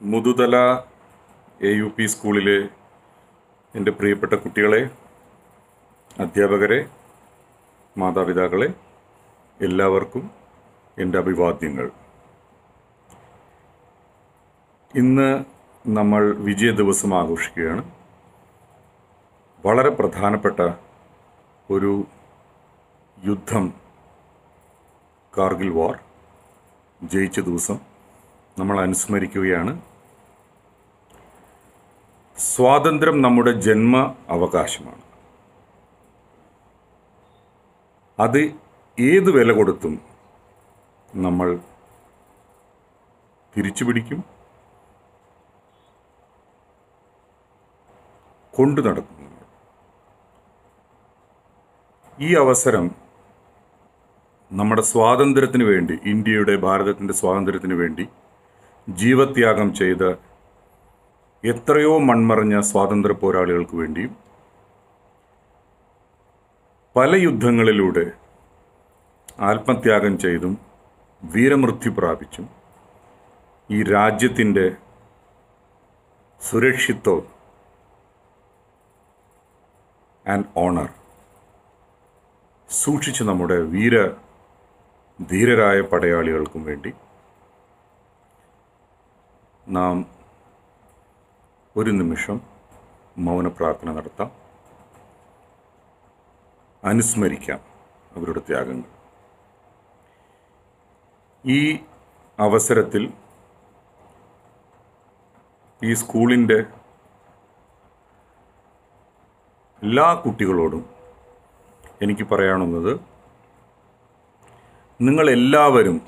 Muthuthala A U P സ്കൂളിലെ എൻ്റെ പ്രിയപ്പെട്ട കുട്ടികളെ അധ്യാപകരെ മാതാപിതാക്കളെ എല്ലാവർക്കും എൻ്റെ അഭിവാദ്യങ്ങൾ ഇന്ന് നമ്മൾ വിജയ ദിവസം ആഘോഷിക്കുകയാണ് വളരെ പ്രധാനപ്പെട്ട ഒരു യുദ്ധം കാർഗിൽ വാർ ജയിച്ച ദിവസം നമ്മൾ അനുസ്മരിക്കുകയാണ് സ്വാതന്ത്ര്യം നമ്മുടെ ജന്മ അവകാശമാണ് അത് ഏത് വില കൊടുത്തും നമ്മൾ തിരിച്ചു പിടിക്കും കൊണ്ടു നടക്കും നമ്മൾ. ഈ അവസരം നമ്മുടെ സ്വാതന്ത്ര്യത്തിന് വേണ്ടി ഇന്ത്യയുടെ ഭാരതത്തിൻ്റെ സ്വാതന്ത്ര്യത്തിന് വേണ്ടി ജീവത്യാഗം ചെയ്ത എത്രയോ മൺമറഞ്ഞ സ്വാതന്ത്ര്യ പോരാളികൾക്ക് വേണ്ടിയും പല യുദ്ധങ്ങളിലൂടെ ആത്മത്യാഗം ചെയ്തും വീരമൃത്യു പ്രാപിച്ചും ഈ രാജ്യത്തിൻ്റെ സുരക്ഷിത്വം ആൻഡ് ഓണർ സൂക്ഷിച്ച് നമ്മുടെ വീര ധീരരായ പടയാളികൾക്കും വേണ്ടി നാം ഒരു നിമിഷം മൗന പ്രാർത്ഥന നടത്താം അനുസ്മരിക്കാം അവരുടെ ത്യാഗങ്ങൾ ഈ അവസരത്തിൽ ഈ സ്കൂളിൻ്റെ എല്ലാ കുട്ടികളോടും എനിക്ക് പറയാനുള്ളത് നിങ്ങളെല്ലാവരും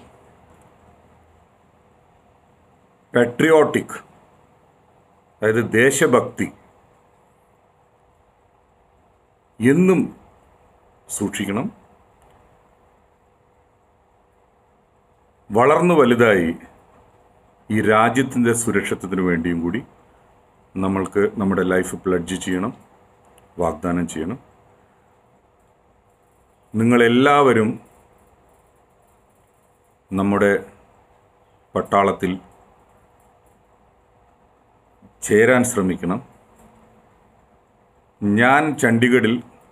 പെട്രിയോട്ടിക് അതായത് ദേശഭക്തി എന്നും സൂക്ഷിക്കണം വളർന്നു വലുതായി ഈ രാജ്യത്തിൻ്റെ സുരക്ഷിതത്തിന് വേണ്ടിയും കൂടി നമ്മൾക്ക് നമ്മുടെ ലൈഫ് പ്ലഡ്ജ് ചെയ്യണം വാഗ്ദാനം ചെയ്യണം നിങ്ങളെല്ലാവരും നമ്മുടെ പട്ടാളത്തിൽ ചേരാൻ ശ്രമിക്കണം ഞാൻ ചണ്ഡീഗഡിൽ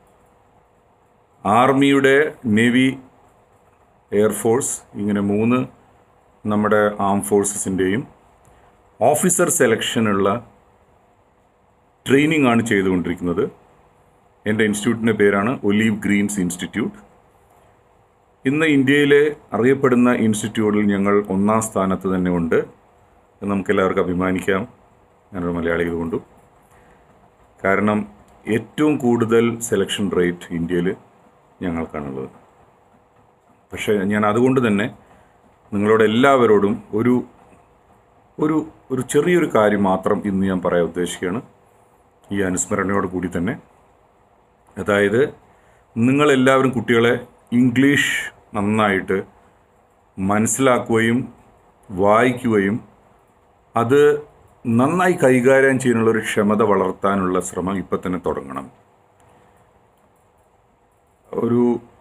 ആർമിയുടെ നേവി എയർഫോഴ്സ് ഇങ്ങനെ മൂന്ന് നമ്മുടെ ആം ഫോഴ്സസിൻ്റെയും ഓഫീസർ സെലക്ഷനുള്ള ട്രെയിനിങ് ആണ് ചെയ്തുകൊണ്ടിരിക്കുന്നത് എൻ്റെ ഇൻസ്റ്റിറ്റ്യൂട്ടിൻ്റെ പേരാണ് ഒലീവ് ഗ്രീൻസ് ഇൻസ്റ്റിറ്റ്യൂട്ട് ഇന്ന് ഇന്ത്യയിലെ അറിയപ്പെടുന്ന ഇൻസ്റ്റിറ്റ്യൂട്ടിൽ ഞങ്ങൾ ഒന്നാം സ്ഥാനത്ത് തന്നെ ഉണ്ട് എന്ന് നമുക്കെല്ലാവർക്കും അഭിമാനിക്കാം ഞാനൊരു മലയാളി ഇതുകൊണ്ടും കാരണം ഏറ്റവും കൂടുതൽ സെലക്ഷൻ റേറ്റ് ഇന്ത്യയിൽ ഞങ്ങൾക്കാണുള്ളത് പക്ഷേ ഞാൻ അതുകൊണ്ട് തന്നെ നിങ്ങളോട് എല്ലാവരോടും ഒരു ഒരു ഒരു ചെറിയൊരു കാര്യം മാത്രം ഇന്ന് ഞാൻ പറയാൻ ഉദ്ദേശിക്കുകയാണ് ഈ അനുസ്മരണയോട് കൂടി തന്നെ അതായത് നിങ്ങളെല്ലാവരും കുട്ടികളെ ഇംഗ്ലീഷ് നന്നായിട്ട് മനസ്സിലാക്കുകയും വായിക്കുകയും അത് നന്നായി കൈകാര്യം ചെയ്യാനുള്ള ഒരു ക്ഷമത വളർത്താനുള്ള ശ്രമം ഇപ്പം തന്നെ തുടങ്ങണം ഒരു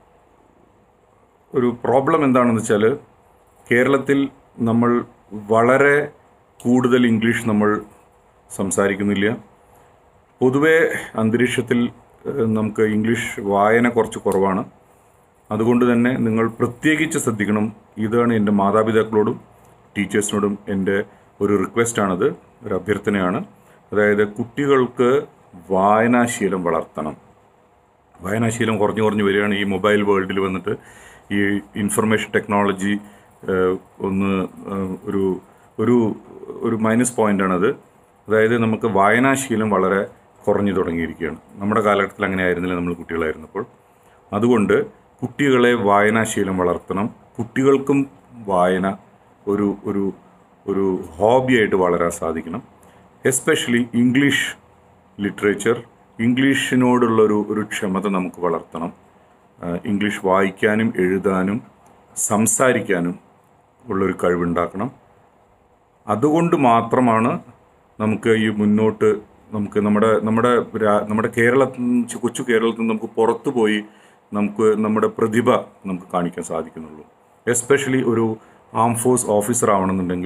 ഒരു പ്രോബ്ലം എന്താണെന്ന് വെച്ചാൽ കേരളത്തിൽ നമ്മൾ വളരെ കൂടുതൽ ഇംഗ്ലീഷ് നമ്മൾ സംസാരിക്കുന്നില്ല പൊതുവെ അന്തരീക്ഷത്തിൽ ഏഹ്, നമുക്ക് ഇംഗ്ലീഷ് വായന കുറച്ച് കുറവാണ് അതുകൊണ്ട് തന്നെ നിങ്ങൾ പ്രത്യേകിച്ച് ശ്രദ്ധിക്കണം ഇതാണ് എൻ്റെ മാതാപിതാക്കളോടും ടീച്ചേഴ്സിനോടും എൻ്റെ ഒരു റിക്വസ്റ്റാണത് ഒരു അഭ്യർത്ഥനയാണ് അതായത് കുട്ടികൾക്ക് വായനാശീലം വളർത്തണം വായനാശീലം കുറഞ്ഞു കുറഞ്ഞു വരികയാണ് ഈ മൊബൈൽ വേൾഡിൽ വന്നിട്ട് ഈ ഇൻഫർമേഷൻ ടെക്നോളജി ഏഹ്, ഒന്ന് ഏഹ്, ഒരു ഒരു ഒരു മൈനസ് പോയിൻ്റാണത് അതായത് നമുക്ക് വായനാശീലം വളരെ കുറഞ്ഞു തുടങ്ങിയിരിക്കുകയാണ് നമ്മുടെ കാലഘട്ടത്തിൽ അങ്ങനെ ആയിരുന്നില്ല നമ്മൾ കുട്ടികളായിരുന്നപ്പോൾ അതുകൊണ്ട് കുട്ടികളെ വായനാശീലം വളർത്തണം കുട്ടികൾക്കും വായന ഒരു ഒരു ഒരു ഹോബിയായിട്ട് വളരാൻ സാധിക്കണം എസ്പെഷ്യലി ഇംഗ്ലീഷ് ലിറ്ററേച്ചർ ഇംഗ്ലീഷിനോടുള്ളൊരു ഒരു ക്ഷമത നമുക്ക് വളർത്തണം ആ, ഇംഗ്ലീഷ് വായിക്കാനും എഴുതാനും സംസാരിക്കാനും ഉള്ളൊരു കഴിവുണ്ടാക്കണം അതുകൊണ്ട് മാത്രമാണ് നമുക്ക് ഈ മുന്നോട്ട് നമുക്ക് നമ്മുടെ നമ്മുടെ രാ- നമ്മുടെ കേരളത്തിൽ നിന്ന് കൊച്ചു കേരളത്തിൽ നിന്ന് നമുക്ക് പുറത്തു പോയി നമുക്ക് നമ്മുടെ പ്രതിഭ നമുക്ക് കാണിക്കാൻ സാധിക്കുന്നുള്ളൂ എസ്പെഷ്യലി ഒരു ആം ഫോഴ്സ് ഓഫീസർ ആവണമെന്നുണ്ടെങ്കിൽ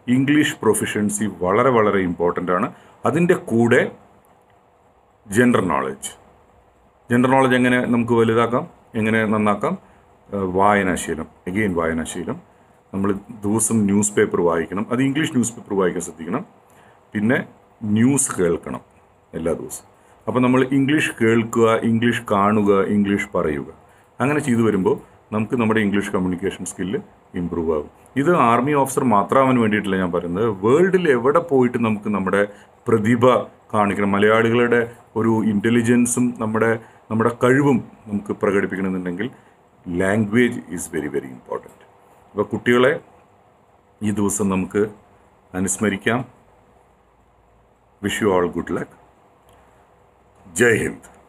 ഇംഗ്ലീഷ് പ്രൊഫിഷ്യൻസി വളരെ വളരെ ഇമ്പോർട്ടൻ്റ് ആണ് അതിൻ്റെ കൂടെ ജനറൽ നോളജ് ജനറൽ നോളജ് എങ്ങനെ നമുക്ക് വലുതാക്കാം എങ്ങനെ നന്നാക്കാം ഏഹ് വായനാശീലം എഗെയിൻ വായനാശീലം നമ്മൾ ദിവസം ന്യൂസ് പേപ്പർ വായിക്കണം അത് ഇംഗ്ലീഷ് ന്യൂസ് പേപ്പർ വായിക്കാൻ ശ്രദ്ധിക്കണം പിന്നെ ന്യൂസ് കേൾക്കണം എല്ലാ ദിവസവും അപ്പോൾ നമ്മൾ ഇംഗ്ലീഷ് കേൾക്കുക ഇംഗ്ലീഷ് കാണുക ഇംഗ്ലീഷ് പറയുക അങ്ങനെ ചെയ്തു വരുമ്പോൾ നമുക്ക് നമ്മുടെ ഇംഗ്ലീഷ് കമ്മ്യൂണിക്കേഷൻ സ്കില്ല് ഇമ്പ്രൂവ് ആകും ഇത് ആർമി ഓഫീസർ മാത്രമാവാൻ വേണ്ടിയിട്ടില്ല ഞാൻ പറയുന്നത് വേൾഡിൽ എവിടെ പോയിട്ട് നമുക്ക് നമ്മുടെ പ്രതിഭ കാണിക്കണം മലയാളികളുടെ ഒരു ഇൻ്റലിജൻസും നമ്മുടെ നമ്മുടെ കഴിവും നമുക്ക് പ്രകടിപ്പിക്കണമെന്നുണ്ടെങ്കിൽ language is very very important അപ്പോൾ കുട്ടികളെ ഈ ദിവസം നമുക്ക് അനുസ്മരിക്കാം wish you all good luck Jai Hind